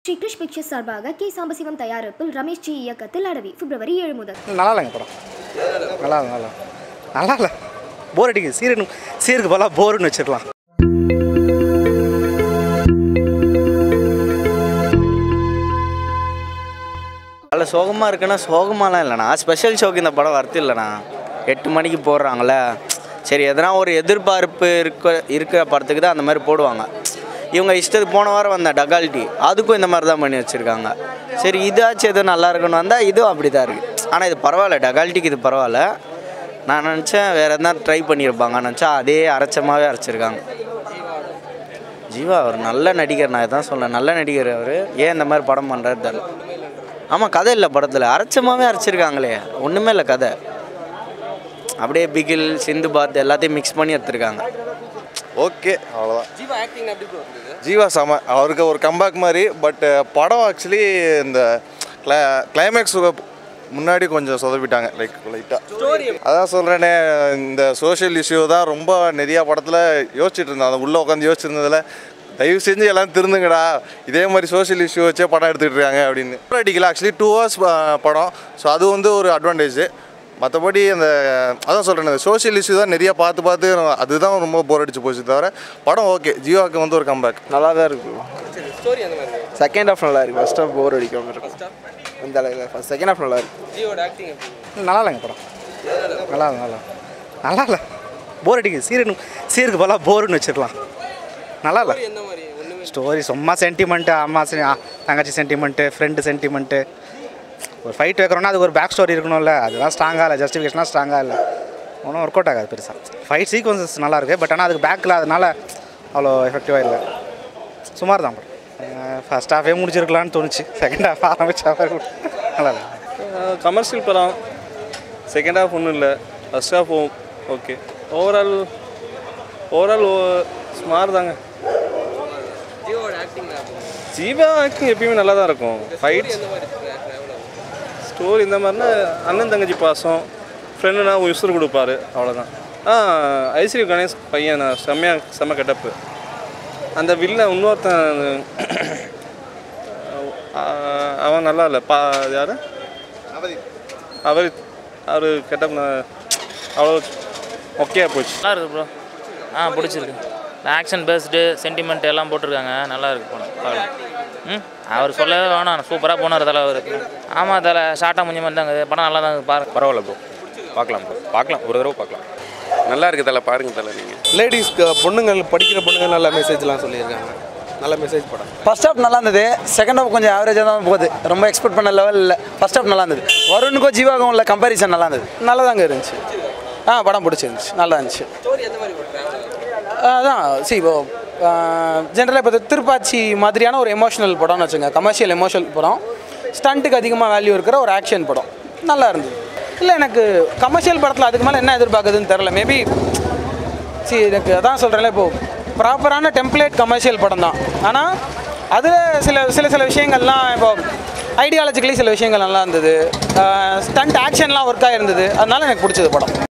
Sri Krish pictures சார்பாக K Sambasivam தயாரிப்பில் Ramesh G இயக்கத்தில் அடவி பிப்ரவரி ஏழு முதல் நல்லா இல்லைங்க படம் நல்லா இல்லை நல்லா இல்லை. நல்லா இல்லை போர் அடிக்குது சீரன் சீருக்கு பதிலாக போர்னு வச்சிடலாம் நல்ல சோகமாக இருக்குன்னா சோகமாலாம் இல்லைண்ணா ஸ்பெஷல் ஷோக்கு இந்த படம் வரது இல்லைண்ணா எட்டு மணிக்கு போடுறாங்களே சரி எதனா ஒரு எதிர்பார்ப்பு இருக்க இருக்கிற படத்துக்கு தான் அந்த மாதிரி போடுவாங்க இவங்க இஷ்டத்துக்கு போன வாரம் வந்த டகால்ட்டி அதுக்கும் இந்த மாதிரி தான் பண்ணி வச்சுருக்காங்க சரி இதாச்சும் எதுவும் நல்லா இருக்குன்னு வந்தால் இதுவும் அப்படி தான் இருக்குது ஆனால் இது பரவாயில்ல டகால்ட்டிக்கு இது பரவாயில்ல நான் நினச்சேன் வேறு எதனா ட்ரை பண்ணியிருப்பாங்க நினச்சா அதே அரைச்சமாகவே அரைச்சிருக்காங்க ஜீவா அவர் நல்ல நடிகர் நான் இதான் சொன்னேன் நல்ல நடிகர் அவர் ஏன் இந்த மாதிரி படம் பண்ணுறாரு தெரியல ஆமாம் கதை இல்லை படத்தில் அரைச்சமாகவே அரைச்சிருக்காங்களே ஒன்றுமே இல்லை கதை அப்படியே பிகில் சிந்து பாத் எல்லாத்தையும் மிக்ஸ் பண்ணி எடுத்திருக்காங்க ஓகே அவ்வளோதான் ஜீவா ஆக்டிங் எப்படி ஜீவா செம அவருக்கு ஒரு கம்பேக் மாதிரி பட் படம் ஆக்சுவலி இந்த கிளா கிளைமேக்ஸ் முன்னாடி கொஞ்சம் சொதப்பிட்டாங்க லைக் லைட்டாக அதான் சொல்கிறேனே இந்த சோஷியல் இஷ்யூ தான் ரொம்ப நிறையா படத்தில் யோசிச்சுட்டு இருந்தேன் அதை உள்ளே உட்காந்து யோசிச்சிருந்ததில் தயவு செஞ்சு எல்லாம் திருந்துங்கடா இதே மாதிரி சோஷியல் இஷ்யூ வச்சே படம் எடுத்துகிட்டு இருக்காங்க அப்படின்னு அடிக்கல ஆக்சுவலி டூ ஹவர்ஸ் படம் ஸோ அது வந்து ஒரு அட்வான்டேஜ் மற்றபடி அந்த அதான் சொல்கிறேன் இந்த சோஷியல் இஷ்யூ தான் நிறைய பார்த்து பார்த்து அதுதான் ரொம்ப போர் அடிச்சு போச்சு தவிர படம் ஓகே ஜீவாக்கு வந்து ஒரு கம்பேக் நல்லா தான் இருக்கும் செகண்ட் ஹாஃப் நல்லா இருக்கு ஃபர்ஸ்ட் ஹாஃப் போர் அடிக்காம இருக்கும் அந்த அளவுக்கு ஃபர்ஸ்ட் செகண்ட் ஹாஃப் நல்லா இருக்கு நல்லா இல்லைங்க படம் நல்லா இல்லை நல்லா இல்லை. நல்லா இல்லை போர் அடிக்குது சீரன் சீருக்கு பதிலாக போர்னு வச்சிடலாம் நல்லா இல்லை ஸ்டோரி சும்மா சென்டிமெண்ட்டு அம்மா செ- ஆ, தங்கச்சி சென்டிமெண்ட்டு ஃப்ரெண்டு சென்டிமெண்ட்டு ஒரு ஃபைட் வைக்கிறோன்னா அதுக்கு ஒரு பேக் ஸ்டோரி இருக்கணும்ல அதுதான் ஸ்ட்ராங்காக இல்லை ஜஸ்டிஃபிகேஷனாக ஸ்ட்ராங்காக இல்லை ஒன்றும் ஒர்க் அவுட் ஆகாது பெருசாக ஃபைட் சீக்வன்சஸ் நல்லா இருக்கு பட் ஆனால் அதுக்கு பேக்கில் அதனால அவ்வளோ எஃபெக்டிவாக இல்லை சுமார் தான் படம் ஃபஸ்ட் ஹாஃபே முடிச்சிருக்கலாம்னு தோணுச்சு செகண்ட் ஹாஃப் ஆரம்பிச்சா நல்லா இல்லை கமர்ஷியல் படம் செகண்ட் ஹாஃப் ஒன்றும் இல்லை first half okay overall overall ஸ்மார் தாங்க ஜீவா ஆக்டிங் எப்பயுமே நல்லா தான் இருக்கும் ஃபைட் ஸ்டோரி இந்த மாதிரினா அண்ணன் தங்கச்சி பாசம் ஃப்ரெண்டுனா உசுறு கொடுப்பாரு அவ்வளோதான் ஆ ஐஸ்வரி கணேஷ் பையன் நான் செம்மையாக செம்ம கெட்டப்பு அந்த வில்ல இன்னொருத்தன் ஆ, அவன் நல்லா இல்லை பா யார் அவர் அவர் கெட்டப் அவ்வளோ ஓகே போச்சு நல்லா இருக்கு ப்ரோ ஆ பிடிச்சிருக்கு ஆக்ஷன் பேஸ்டு சென்டிமெண்ட் எல்லாம் போட்டிருக்காங்க நல்லா இருக்கு படம் பார்க்கலாம் ம் அவர் சொல்லவே வேணாம் சூப்பராக போனார் தலை அவர் ஆமாம் தலை ஷார்ட்டாக முடிஞ்ச மாதிரி தாங்க படம் நல்லா தான் பாருங்க பரவாயில்ல ப்ரோ பார்க்கலாம் ப்ரோ பார்க்கலாம் ஒரு தடவை பார்க்கலாம் நல்லா இருக்கு தலை பாருங்க தலை நீங்கள் லேடிஸ்க்கு பொண்ணுங்கள் படிக்கிற பொண்ணுங்க நல்ல மெசேஜ்லாம் சொல்லியிருக்காங்க நல்ல மெசேஜ் படம் ஃபர்ஸ்ட் ஹாஃப் நல்லா இருந்தது செகண்ட் ஹாஃப் கொஞ்சம் ஆவரேஜாக தான் போகுது ரொம்ப எக்ஸ்பெக்ட் பண்ண லெவல் இல்லை ஃபர்ஸ்ட் ஹாஃப் நல்லா இருந்தது வருணுக்கும் ஜீவாக்கும் உள்ள கம்பேரிசன் நல்லா இருந்தது நல்லா தாங்க இருந்துச்சு ஆ படம் பிடிச்சிருந்துச்சு நல்லா இருந்துச்சு அதான் சி இப்போ ஜென்ரலாக இப்போ திருப்பாச்சி மாதிரியான ஒரு எமோஷனல் படம்னு வச்சுங்க கமர்ஷியல் எமோஷனல் படம் ஸ்டண்ட்டுக்கு அதிகமாக வேல்யூ இருக்கிற ஒரு ஆக்ஷன் படம் நல்லா இருந்தது இல்லை எனக்கு கமர்ஷியல் படத்தில் அதுக்கு மேலே என்ன எதிர்பார்க்குதுன்னு தெரில மேபி சி எனக்கு அதான் சொல்கிறேன்ல இப்போது ப்ராப்பரான டெம்ப்ளேட் கமர்ஷியல் படம் தான் ஆனால் அதில் சில சில சில விஷயங்கள்லாம் இப்போ ஐடியாலஜிக்கலி சில விஷயங்கள் நல்லா இருந்தது ஸ்டண்ட் ஆக்ஷன்லாம் ஒர்க்காக இருந்தது அதனால எனக்கு பிடிச்சது படம்